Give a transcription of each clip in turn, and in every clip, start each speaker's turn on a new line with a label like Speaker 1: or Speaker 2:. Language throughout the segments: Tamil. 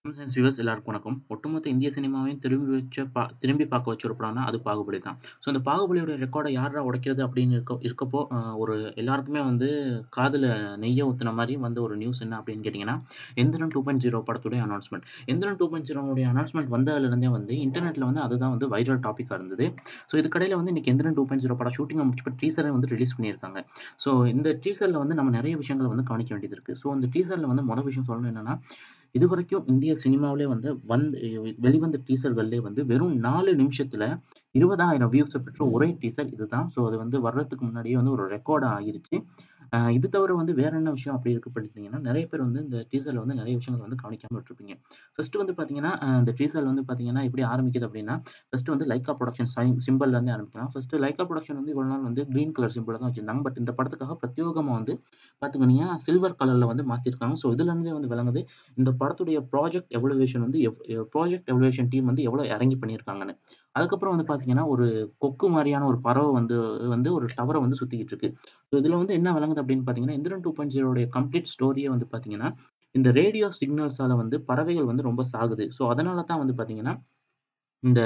Speaker 1: சயின்ஸ் வியூவர்ஸ் எல்லாருக்கும் வணக்கம். ஒட்டுமொத்த இந்திய சினிமாவையும் திரும்பி வச்ச பா திரும்பி பார்க்க வச்ச ஒரு படம்னா, அது பாகுபலி தான். ஸோ, அந்த பாகுபலியோட ரெக்கார்ட யார்றா உடைக்கிறது அப்படின்னு இருக்க இருக்கப்போ, அ ஒரு எல்லாருக்குமே வந்து காதுல நெய்ய ஊத்துன மாரி வந்த ஒரு நியூஸ் என்ன அப்படின்னு கேட்டீங்கன்னா, எந்திரன் 2.0 படத்துடைய அனௌன்ஸ்மென்ட். எந்திரன் 2.0 உடைய அனௌன்ஸ்மென்ட் வந்ததுலருந்தே வந்து இன்டர்நெட்ல வந்து அதுதான் வந்து வைரல் டாபிக்கா இருந்தது. ஸோ, இதுக்கிடையில வந்து இன்னைக்கு எந்திரன் 2.0 படம் ஷூட்டிங்க முடிச்சு டீசர வந்து ரிலீஸ் பண்ணியிருக்காங்க. ஸோ, இந்த டீசர்ல வந்து நம்ம நெறைய விஷயங்கள வந்து கவனிக்க வேண்டியது இருக்கு. ஸோ, அந்த டீசர்ல வந்து மொத விஷயம் சொல்லணும் என்னன்னா, இதுவரைக்கும் இந்திய சினிமாவிலே வந்து வந்து வெளிவந்த டீசர்கள்லயே வந்து வெறும் 4 நிமிஷத்துல 20,000 வியூஸ பெற்ற ஒரே டீசர் இதுதான். ஸோ, அது வந்து வர்றதுக்கு முன்னாடியே வந்து ஒரு ரெக்கார்டா ஆயிருச்சு. அ இது தவிர வந்து வேற என்ன விஷயம் அப்படி இருக்கு பார்த்தீங்கன்னா, நெறைய பேர் வந்து இந்த டீசர்ல வந்து நெறைய விஷயங்கள வந்து கவனிக்காம விட்டுருப்பீங்க. ஃபர்ஸ்ட்டு வந்து பார்த்தீங்கன்னா, அ இந்த டீசர் வந்து பார்த்தீங்கன்னா, எப்படி ஆரம்பிக்குது அப்படின்னா, ஃபர்ஸ்ட்டு வந்து லைக்கா புரொடக்ஷன் சை சிம்பல்லேருந்தே ஆரம்பிக்கலாம். ஃபர்ஸ்ட்டு லைக்கா புரொடக்ஷன் வந்து இவ்வளவு நாள் வந்து கிரீன் கலர் சிம்பல தான் வச்சிருந்தாங்க. பட் இந்த படத்துக்காக பிரத்யேகமா வந்து பார்த்துக்கிட்டீங்கன்னா, சில்வர் கலர்ல வந்து மாத்திருக்காங்க. ஸோ, இதுலருந்தே வந்து விளங்குது, இந்த படத்துடைய ப்ராஜெக்ட் எவலுவேஷன் வந்து எவ் எ ப்ராஜெக்ட் எவலுவேஷன் டீம் வந்து எவ்வளோ எறங்கி பண்ணியிருக்காங்கன்னு. அதுக்கப்புறம் வந்து பார்த்தீங்கன்னா, ஒரு கொக்கு மாரியான ஒரு பறவ வந்து வந்து ஒரு டவர வந்து சுத்திக்கிட்டு இருக்கு. ஸோ, இதுல வந்து என்ன விளங்குது அப்படின்னு பார்த்தீங்கன்னா, எந்திரன் 2.0 உடைய கம்ப்ளீட் ஸ்டோரியே வந்து பார்த்தீங்கன்னா, இந்த ரேடியோ சிக்னல்ஸால வந்து பறவைகள் வந்து ரொம்ப சாகுது. ஸோ, அதனால தான் வந்து பார்த்தீங்கன்னா, இந்த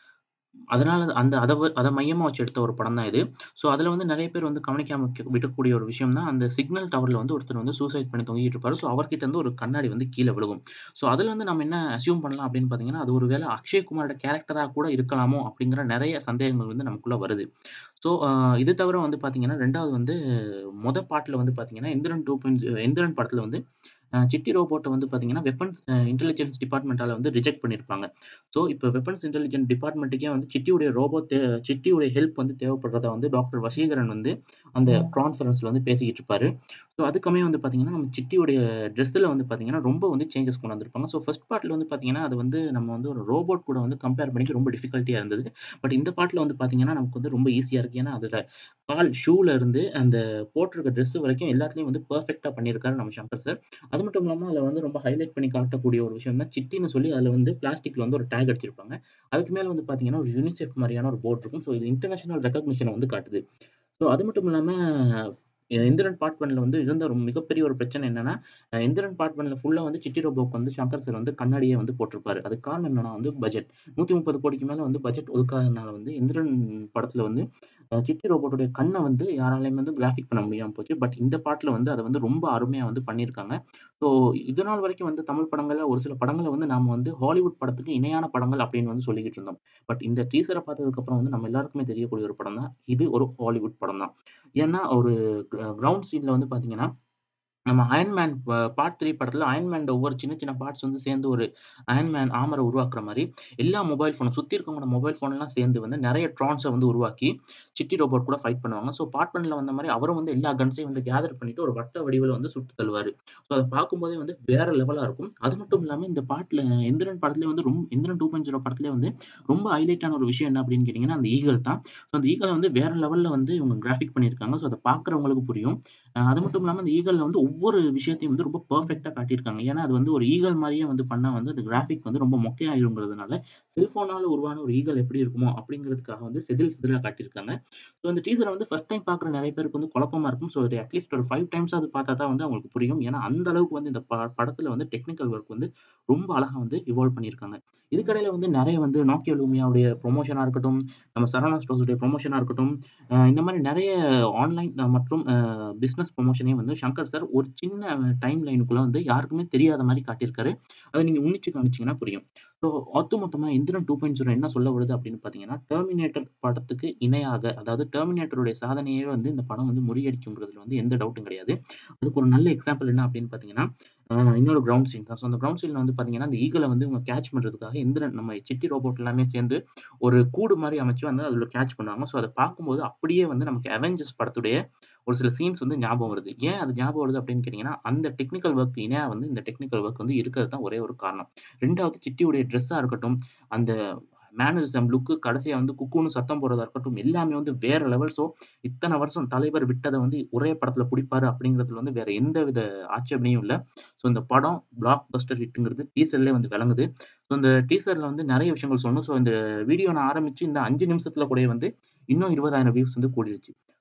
Speaker 1: அதனால அந்த அத வ அத மையமா வச்சு எடுத்த ஒரு படம் தான் இது. ஸோ, அதுல வந்து நெறைய பேர் வந்து கவனிக்காம விக்க விடக்கூடிய ஒரு விஷயம் தான், அந்த சிக்னல் டவர்ல வந்து ஒருத்தர் வந்து சூசைட் பண்ணி தொங்கிட்டு இருப்பாரு. ஸோ, அவர்கிட்ட இருந்து ஒரு கண்ணாடி வந்து கீழ விழுகும். ஸோ, அதுல வந்து நம்ம என்ன அஸ்யூம் பண்ணலாம் அப்படின்னு பார்த்தீங்கன்னா, அது ஒரு வேள அக்ஷய் குமாரோட கேரக்டரா கூட இருக்கலாமோ அப்படிங்கிற நெறைய சந்தேகங்கள் வந்து நமக்குள்ள வருது. ஸோ, அ இது தவிர வந்து பார்த்தீங்கன்னா, 2வது வந்து மொத பார்ட்ல வந்து பார்த்தீங்கன்னா, எந்திரன் 2.0 எந்திரன் படத்துல வந்து அ சிட்டி ரோபோட்ட வந்து பார்த்தீங்கன்னா, வெப்பன்ஸ் அ இன்டெலிஜென்ஸ் டிபார்ட்மென்ட்டால வந்து ரிஜெக்ட் பண்ணியிருப்பாங்க. ஸோ, இப்ப வெப்பன்ஸ் இன்டெலிஜென்ஸ் டிபார்ட்மென்ட்டுக்கே வந்து சிட்டியுடைய ரோபோ தே சிட்டியுடைய ஹெல்ப் வந்து தேவைப்படுறதா வந்து டாக்டர் வசீகரன் வந்து அந்த கான்ஃபரன்ஸ்ல வந்து பேசிக்கிட்டு இருப்பாரு. ஸோ, அதுக்கமே வந்து பார்த்தீங்கன்னா, நம்ம சிட்டியுடைய ட்ரெஸ்ஸுல வந்து பார்த்தீங்கன்னா, ரொம்ப வந்து சேஞ்சஸ் கொண்டு வந்திருப்பாங்க. ஸோ, ஃபர்ஸ்ட் பார்ட்ல வந்து பார்த்தீங்கன்னா, அது வந்து நம்ம வந்து ஒரு ரோபோட் கூட வந்து கம்பேர் பண்ணிக்க ரொம்ப டிஃபிகல்ட்டியா இருந்தது. பட் இந்த பார்ட்ல வந்து பார்த்தீங்கன்னா, நமக்கு வந்து ரொம்ப ஈஸியா இருக்கு. ஏன்னா, அதுல கால் ஷூல இருந்து அந்த போட்டிருக்க ட்ரெஸ் வரைக்கும் எல்லாத்துலயும் வந்து பெர்ஃபெக்ட்டா பண்ணியிருக்காரு நம்ம சங்கர் சார். அது மட்டும் இல்லாம அதுல வந்து ரொம்ப ஹைலைட் பண்ணி காட்டக்கூடிய ஒரு விஷயம் தான் சிட்டின்னு சொல்லி அதுல வந்து பிளாஸ்டிக்ல வந்து ஒரு டேக் அடிச்சிருப்பாங்க. அதுக்கு மேல வந்து பார்த்தீங்கன்னா, ஒரு யுனிசெஃப் மாரியான ஒரு போர்ட் இருக்கும். ஸோ, இது இன்டர்நேஷனல் ரெகக்னிஷன வந்து காட்டுது. ஸோ, அது மட்டும் இல்லாம எந்திரன் பார்ட் 1ல வந்து இருந்த ஒரு மிகப்பெரிய ஒரு பிரச்சனை என்னன்னா, அ எந்திரன் பார்ட் 1ல ஃபுல்லா வந்து சிட்டி ரோபோக்கு வந்து சங்கர் சார் வந்து கண்ணாடியே வந்து போட்டிருப்பாரு. அதுக்கு காரணம் என்னன்னா வந்து பட்ஜெட். 130 கோடிக்கு மேல வந்து பட்ஜெட் ஒதுக்காதனால வந்து எந்திரன் படத்துல வந்து அ சிட்டி ரோபோட்டுடைய கண்ண வந்து யாராலயுமே வந்து கிராஃபிக் பண்ண முடியாம போச்சு. பட் இந்த பார்ட்ல வந்து அத வந்து ரொம்ப அருமையா வந்து பண்ணியிருக்காங்க. ஸோ, இதுநாள் வரைக்கும் வந்து தமிழ் படங்கள்ல ஒரு சில படங்கள வந்து நாம வந்து ஹாலிவுட் படத்துக்கு இணையான படங்கள் அப்படின்னு வந்து சொல்லிக்கிட்டு இருந்தோம். பட் இந்த டீசர பார்த்ததுக்கப்புறம் வந்து நம்ம எல்லாருக்குமே தெரியக்கூடிய ஒரு படம் தான், இது ஒரு ஹாலிவுட் படம் தான். ஏன்னா, ஒரு க் கிரவுண்ட் சீன்ல வந்து பார்த்தீங்கன்னா, நம்ம அயர்ன் மேன் ப பார்ட் 3 படத்துல அயர்ன் மேன்ட ஒவ்வொரு சின்ன சின்ன பார்ட்ஸ் வந்து சேர்ந்து ஒரு அயர்ன் மேன் ஆர்மர உருவாக்குற மாரி, எல்லா மொபைல் ஃபோனும் சுத்தி இருக்கவங்களோட மொபைல் ஃபோன்லாம் சேர்ந்து வந்து நெறைய ட்ரான்ஸ வந்து உருவாக்கி, சிட்டி ரோபோட் கூட ஃபைட் பண்ணுவாங்க. ஸோ, பார்ட் 1ல வந்த மாரி அவரும் வந்து எல்லா கன்ஸையும் வந்து கேதர் பண்ணிட்டு ஒரு வட்ட வடிவுல வந்து சுட்டு தள்ளுவாரு. ஸோ, அத பார்க்கும்போதே வந்து வேற லெவலா இருக்கும். அது மட்டும் இல்லாம இந்த பார்ட்ல எந்திரன் படத்திலேயே வந்து ரொம் எந்திரன் 2.0 படத்திலேயே வந்து ரொம்ப ஹைலைட்டான ஒரு விஷயம் என்ன அப்படின்னு கேட்டீங்கன்னா, அந்த ஈகிள் தான். ஸோ, அந்த ஈகிள வந்து வேற லெவல்ல வந்து இவங்க கிராஃபிக் பண்ணியிருக்காங்க. ஸோ, அத பார்க்குறவங்களுக்கு புரியும். அ அது மட்டும் இல்லாம அந்த ஈகிள்ல வந்து ஒவ்வொரு விஷயத்தையும் வந்து ரொம்ப பெர்ஃபெக்ட்டா காட்டியிருக்காங்க. ஏன்னா, அது வந்து ஒரு ஈகிள் மாரியே வந்து பண்ணா வந்து அந்த கிராஃபிக் வந்து ரொம்ப மொக்கையாயிருங்கிறதுனால, செல்ஃபோனால உருவான ஒரு ஈகிள் எப்படி இருக்குமோ அப்படிங்கிறதுக்காக வந்து செதில் செதிலா காட்டியிருக்காங்க. ஸோ, இந்த டீசர வந்து ஃபர்ஸ்ட் டைம் பார்க்குற நெறைய பேருக்கு வந்து குழப்பமா இருக்கும். ஸோ, இது அட்லீஸ்ட் ஒரு 5 டைம்ஸாவது பார்த்தா தான் வந்து அவங்களுக்கு புரியும். ஏன்னா, அந்த அளவுக்கு வந்து இந்த ப படத்துல வந்து டெக்னிக்கல் ஒர்க் வந்து ரொம்ப அழகா வந்து இவால்வ் பண்ணியிருக்காங்க. இதுக்கிடையில வந்து நெறைய வந்து நோக்கியா லூமியாவுடைய ப்ரமோஷனா இருக்கட்டும், நம்ம சரவணா ஸ்டோர்ஸுடைய ப்ரமோஷனா இருக்கட்டும், அ இந்த மாரி நெறைய ஆன்லைன் மற்றும் அ பிசினஸ் ப்ரமோஷனையும் வந்து சங்கர் சார் ஒரு சின்ன டைம் லைனுக்குள்ள வந்து யாருக்குமே தெரியாத மாரி காட்டியிருக்காரு. அத நீங்க உன்னிச்சு கவனிச்சீங்கன்னா புரியும். ஸோ, ஒட்டுமொத்தமா எந்திரன் 2.0 என்ன சொல்ல வருது அப்படின்னு பார்த்தீங்கன்னா, டெர்மினேட்டர் படத்துக்கு இணையாக, அதாவது டெர்மினேட்டருடைய சாதனையே வந்து இந்த படம் வந்து முறியடிக்குங்கிறதுல வந்து எந்த டவுட்டும் கிடையாது. அதுக்கு ஒரு நல்ல எக்ஸாம்பிள் என்ன அப்படின்னு பார்த்தீங்கன்னா, அ இன்னொரு கிரவுண்ட் சீன் தான். ஸோ, அந்த கிரவுண்ட் சீன்ல வந்து பார்த்தீங்கன்னா, அந்த ஈகிள வந்து இவங்க கேட்ச் பண்றதுக்காக எந்திரன் நம்ம சிட்டி ரோபோட் எல்லாமே சேர்ந்து ஒரு கூடு மாரி அமைச்சு வந்து அதுல கேட்ச் பண்ணுவாங்க. ஸோ, அத பார்க்கும்போது அப்படியே வந்து நமக்கு அவெஞ்சர்ஸ் படத்துடைய ஒரு சில சீன்ஸ் வந்து ஞாபகம் வருது. ஏன் அது ஞாபகம் வருது அப்படின்னு கேட்டீங்கன்னா, அந்த டெக்னிக்கல் ஒர்க் இணையா வந்து இந்த டெக்னிக்கல் ஒர்க் வந்து இருக்கிறது தான் ஒரே ஒரு காரணம். 2வது சிட்டியுடைய ட்ரெஸ்ஸா இருக்கட்டும், அந்த மேனரிசம், லுக்கு கடைசியா வந்து குக்கூன்னு சத்தம் போடுறதா இருக்கட்டும், எல்லாமே வந்து வேற லெவல். ஸோ, இத்தன வருஷம் தலைவர் விட்டத வந்து ஒரே படத்துல புடிப்பாரு அப்படிங்கிறதுல வந்து வேற எந்தவித ஆட்சேபனையும் இல்ல. ஸோ, இந்த படம் பிளாக் பஸ்டர் ஹிட்ங்கிறது டீசர்லயே வந்து விளங்குது. ஸோ, இந்த டீசர்ல வந்து நெறைய விஷயங்கள் சொல்லணும். ஸோ, இந்த வீடியோ நான் ஆரம்பிச்சு இந்த 5 நிமிஷத்துல கூடயே வந்து இன்னும் 20,000 வியூஸ் வந்து கூடிருச்சு.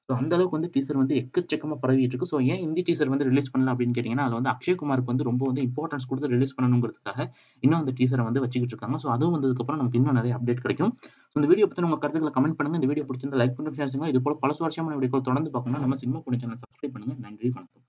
Speaker 1: ஸோ அந்த அளவுக்கு வந்து டீசர் வந்து எக்கச்சக்கமா பரவிட்டு இருக்கு. ஸோ ஏன் ஹிந்தி டீசர் வந்து ரிலீஸ் பண்ணல அப்படின்னு கேட்டீங்கன்னா, அதுல வந்து அக்ஷய் குமாருக்கு வந்து ரொம்ப வந்து இம்பார்ட்டன்ஸ் குடுத்து ரிலீஸ் பண்ணணுங்கிறதுக்காக, இன்னும் அந்த டீசர வந்து வச்சுக்கிட்டு இருக்காங்க. ஸோ அதுவும் வந்ததுக்கப்புறம் நமக்கு இன்னும் நெறைய அப்டேட் கிடைக்கும். ஸோ இந்த வீடியோ பத்தின உங்க கருத்துக்கள கமெண்ட் பண்ணுங்க. இந்த வீடியோ பிடிச்சிருந்தா லைக் பண்ணுங்க, ஷேர் செய்யுங்க. இது போல பல சுவாரஸ்யமான வீடியோக்கள் தொடர்ந்து பார்க்கணும்னா நம்ம சினிமா பொண்ணு சேனல சப்ஸ்கிரைப் பண்ணுங்க. நன்றி, வணக்கம்.